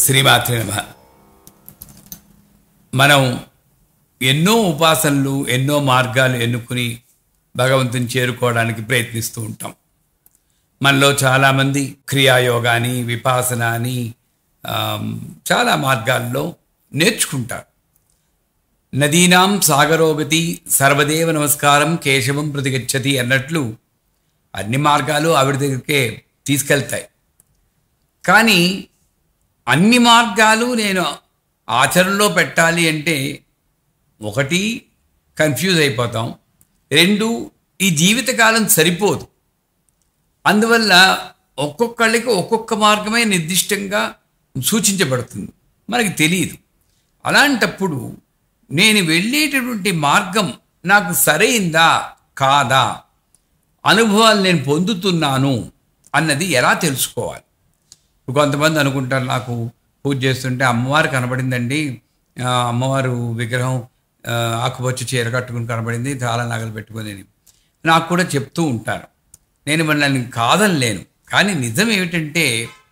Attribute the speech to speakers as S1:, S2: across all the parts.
S1: శ్రీమాత్రి నమ మనం ఎన్నో ఉపాసనలు ఎన్నో మార్గాలు ఎన్నుకుని భగవంతుని చేరుకోవడానికి ప్రయత్నిస్తూ ఉంటాం మనలో చాలామంది క్రియాయోగా అని విపాసన అని ఆమ్, చాలా మార్గాల్లో నేర్చుకుంటారు నదీనాం సాగరోగతి సర్వదేవ నమస్కారం కేశవం ప్రతిగచ్చతి అన్నట్లు అన్ని మార్గాలు ఆవిడ దగ్గరికే తీసుకెళ్తాయి కానీ అన్ని మార్గాలు నేను ఆచరణలో పెట్టాలి అంటే ఒకటి కన్ఫ్యూజ్ అయిపోతాం రెండు ఈ జీవితకాలం సరిపోదు అందువల్ల ఒక్కొక్కళ్ళకి ఒక్కొక్క మార్గమే నిర్దిష్టంగా సూచించబడుతుంది మనకి తెలియదు అలాంటప్పుడు నేను వెళ్ళేటటువంటి మార్గం నాకు సరైందా కాదా అనుభవాలు నేను పొందుతున్నాను అన్నది ఎలా తెలుసుకోవాలి ఇప్పుడు కొంతమంది అనుకుంటారు నాకు పూజ చేస్తుంటే అమ్మవారు కనబడిందండి ఆ, అమ్మవారు విగ్రహం ఆ, ఆకుపచ్చ చీర కట్టుకుని కనబడింది చాలా నగలు పెట్టుకొని నాకు కూడా చెప్తూ ఉంటారు నేను మరి నన్ను కాదనలేను కానీ నిజం ఏమిటంటే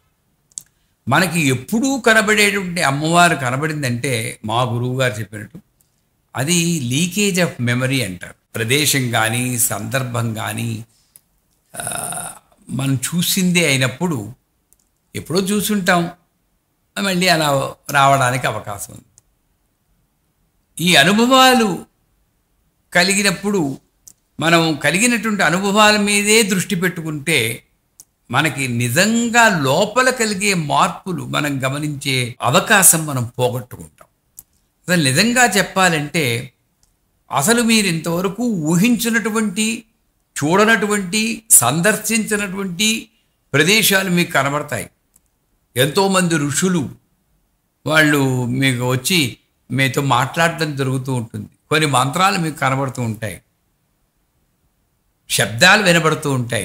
S1: మనకి ఎప్పుడూ కనబడేటువంటి అమ్మవారు కనబడిందంటే మా గురువు గారు చెప్పినట్టు అది లీకేజ్ ఆఫ్ మెమరీ అంటారు ప్రదేశం కానీ సందర్భం కానీ ఆ, మనం చూసిందే అయినప్పుడు ఎప్పుడో చూసుంటాం మళ్ళీ అలా రావడానికి అవకాశం ఉంది ఈ అనుభవాలు కలిగినప్పుడు మనం కలిగినటువంటి అనుభవాల మీదే దృష్టి పెట్టుకుంటే మనకి నిజంగా లోపల కలిగే మార్పులు మనం గమనించే అవకాశం మనం పోగొట్టుకుంటాం అసలు నిజంగా చెప్పాలంటే అసలు మీరు ఇంతవరకు ఊహించినటువంటి చూడనటువంటి సందర్శించినటువంటి ప్రదేశాలు మీకు కనబడతాయి ఎంతోమంది ఋషులు వాళ్ళు మీకు వచ్చి మీతో మాట్లాడడం జరుగుతూ ఉంటుంది కొన్ని మంత్రాలు మీకు కనబడుతూ ఉంటాయి శబ్దాలు వినబడుతూ ఉంటాయి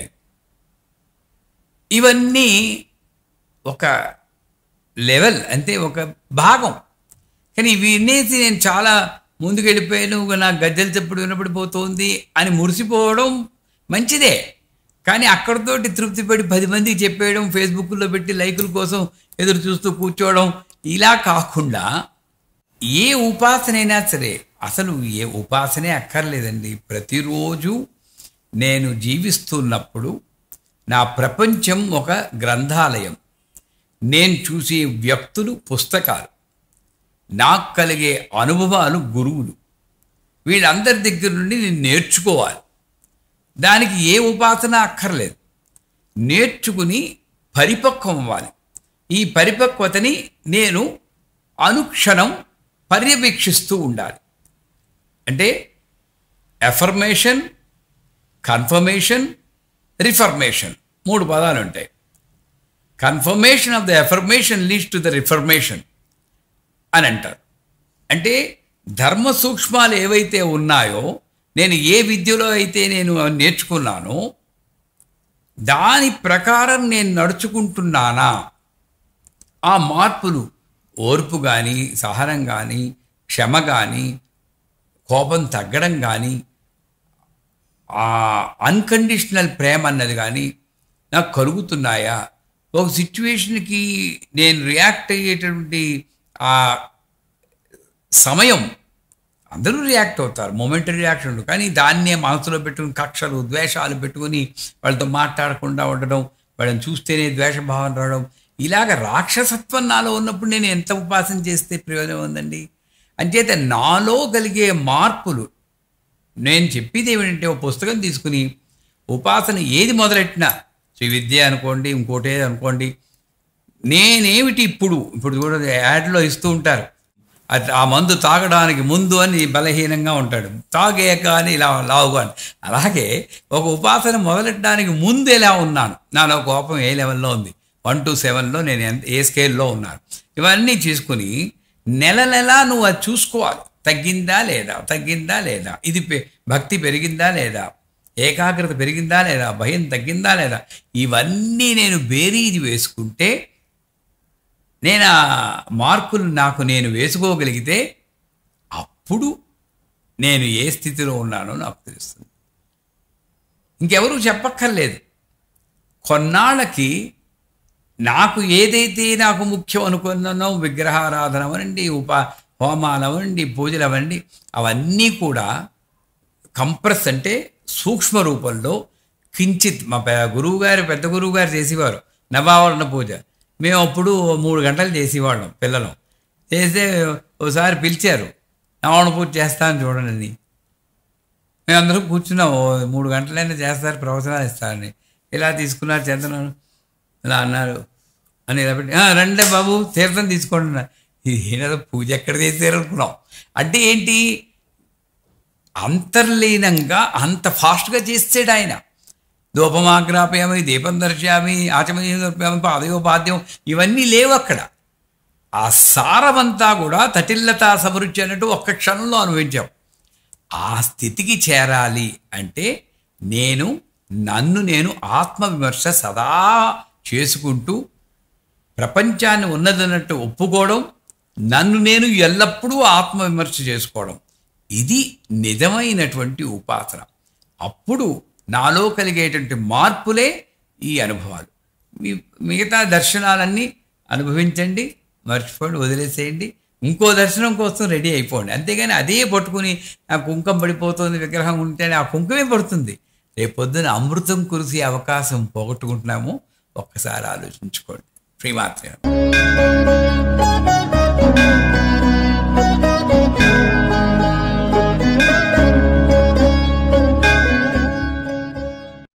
S1: ఇవన్నీ ఒక లెవెల్ అంటే ఒక భాగం కానీ ఇవి వినేసి నేను చాలా ముందుకు వెళ్ళిపోయాను నా గజ్జలు చెప్పుడు వినపడిపోతుంది అని మురిసిపోవడం మంచిదే కానీ అక్కడితోటి తృప్తి పడి పది మందికి చెప్పేయడం ఫేస్బుక్లో పెట్టి లైకుల కోసం ఎదురు చూస్తూ కూర్చోవడం ఇలా కాకుండా ఏ ఉపాసనైనా సరే అసలు ఏ ఉపాసనే అక్కర్లేదండి ప్రతిరోజు నేను జీవిస్తున్నప్పుడు నా ప్రపంచం ఒక గ్రంథాలయం నేను చూసే వ్యక్తులు పుస్తకాలు నాకు కలిగే అనుభవాలు గురువులు వీళ్ళందరి దగ్గర నుండి నేను నేర్చుకోవాలి దానికి ఏ ఉపాసన అక్కర్లేదు నేర్చుకుని పరిపక్వం అవ్వాలి ఈ పరిపక్వతని నేను అనుక్షణం పర్యవేక్షిస్తూ ఉండాలి అంటే ఎఫర్మేషన్ కన్ఫర్మేషన్ రిఫర్మేషన్ మూడు పదాలు ఉంటాయి confirmation of the affirmation leads to the reformation అని అంటారు అంటే ధర్మ సూక్ష్మాలు ఏవైతే ఉన్నాయో నేను ఏ విద్యలో అయితే నేను నేర్చుకున్నానో దాని ప్రకారం నేను నడుచుకుంటున్నానా ఆ మార్పులు ఓర్పు కానీ సహనం కానీ క్షమ కానీ కోపం తగ్గడం కానీ ఆ అన్కండిషనల్ ప్రేమ అన్నది కానీ నాకు కలుగుతున్నాయా ఒక సిచ్యువేషన్కి నేను రియాక్ట్ అయ్యేటటువంటి ఆ సమయం అందరూ రియాక్ట్ అవుతారు మొమెంటరీ రియాక్షన్ ఉంటుంది కానీ దాన్నే మనసులో పెట్టుకుని కక్షలు ద్వేషాలు పెట్టుకుని వాళ్ళతో మాట్లాడకుండా ఉండడం వాళ్ళని చూస్తేనే ద్వేషభావం రావడం ఇలాగ రాక్షసత్వం నాలో ఉన్నప్పుడు నేను ఎంత ఉపాసన చేస్తే ప్రయోజనం ఉందండి అంచేత నాలో కలిగే మార్పులు నేను చెప్పేది ఏమిటంటే ఒక పుస్తకం తీసుకుని ఉపాసన ఏది మొదలెట్టినా శ్రీ విద్య అనుకోండి ఇంకోటే అనుకోండి నేనేమిటి ఇప్పుడు ఇప్పుడు కూడా యాడ్లో ఇస్తూ ఉంటారు అది ఆ మందు తాగడానికి ముందు అని బలహీనంగా ఉంటాడు తాగాక అని ఇలా లావుగా అని అలాగే ఒక ఉపాసన మొదలెట్టడానికి ముందు ఎలా ఉన్నాను నాలో కోపం ఏ లెవెల్లో ఉంది వన్ టు సెవెన్లో నేను ఎంత ఏ స్కేల్లో ఉన్నాను ఇవన్నీ తీసుకుని నెల నెలా నువ్వు అది చూసుకోవాలి తగ్గిందా లేదా తగ్గిందా లేదా ఇది పె- భక్తి పెరిగిందా లేదా ఏకాగ్రత పెరిగిందా లేదా భయం తగ్గిందా లేదా ఇవన్నీ నేను బేరీజు వేసుకుంటే నేను ఆ మార్కులు నాకు నేను వేసుకోగలిగితే అప్పుడు నేను ఏ స్థితిలో ఉన్నానో నాకు తెలుస్తుంది ఇంకెవరూ చెప్పక్కర్లేదు కొన్నాళ్ళకి నాకు ఏదైతే నాకు ముఖ్యం అనుకున్నానో విగ్రహారాధన అవ్వండి ఉప హోమాలు అవ్వండి పూజలు అవ్వండి అవన్నీ కూడా కంప్రెస్ అంటే సూక్ష్మ రూపంలో కించిత్ మా పె- గురువు గారు పెద్ద గురువు గారు చేసేవారు నవావరణ పూజ మేము అప్పుడు మూడు గంటలు చేసేవాళ్ళం పిల్లలు చేస్తే ఒకసారి పిలిచారు నవావరణ పూజ చేస్తాను చూడండి మేమందరం కూర్చున్నాం ఓ మూడు గంటలైనా చేస్తారు ప్రవచనాలు ఇస్తారని ఇలా తీసుకున్నారు చేతనాను ఇలా అన్నారు అని ఇలా పెట్టి "ఆ, రండి బాబు తీర్థం తీసుకోండి అన్నారు. ఇది ఏదో పూజ ఎక్కడ చేశారు అనుకున్నాం అంటే ఏంటి అంతర్లీనంగా అంత ఫాస్ట్గా చేస్తాడు ఆయన ధూపమాగ్రాపయామి దీపం దర్శయామి ఆచమనీయం దర్శయామి పాదయోపాద్యం ఇవన్నీ లేవు అక్కడ ఆ సారమంతా కూడా తటిల్లతా సమృద్ధి అన్నట్టు ఒక్క క్షణంలో అనుభవించాం ఆ స్థితికి చేరాలి అంటే నేను నన్ను నేను ఆత్మవిమర్శ సదా చేసుకుంటూ ప్రపంచాన్ని ఉన్నదన్నట్టు ఒప్పుకోవడం నన్ను నేను ఎల్లప్పుడూ ఆత్మవిమర్శ చేసుకోవడం ఇది నిజమైనటువంటి ఉపాసన అప్పుడు నాలో కలిగేటువంటి మార్పులే ఈ అనుభవాలు మీ మిగతా దర్శనాలన్నీ అనుభవించండి మర్చిపోండి వదిలేసేయండి ఇంకో దర్శనం కోసం రెడీ అయిపోండి అంతేగాని అదే పట్టుకుని ఆ కుంకం పడిపోతుంది విగ్రహం ఉంటేనే ఆ కుంకమే పడుతుంది రేపొద్దున అమృతం కురిసే అవకాశం పోగొట్టుకుంటున్నాము ఒక్కసారి ఆలోచించుకోండి శ్రీమాత్రే నమః.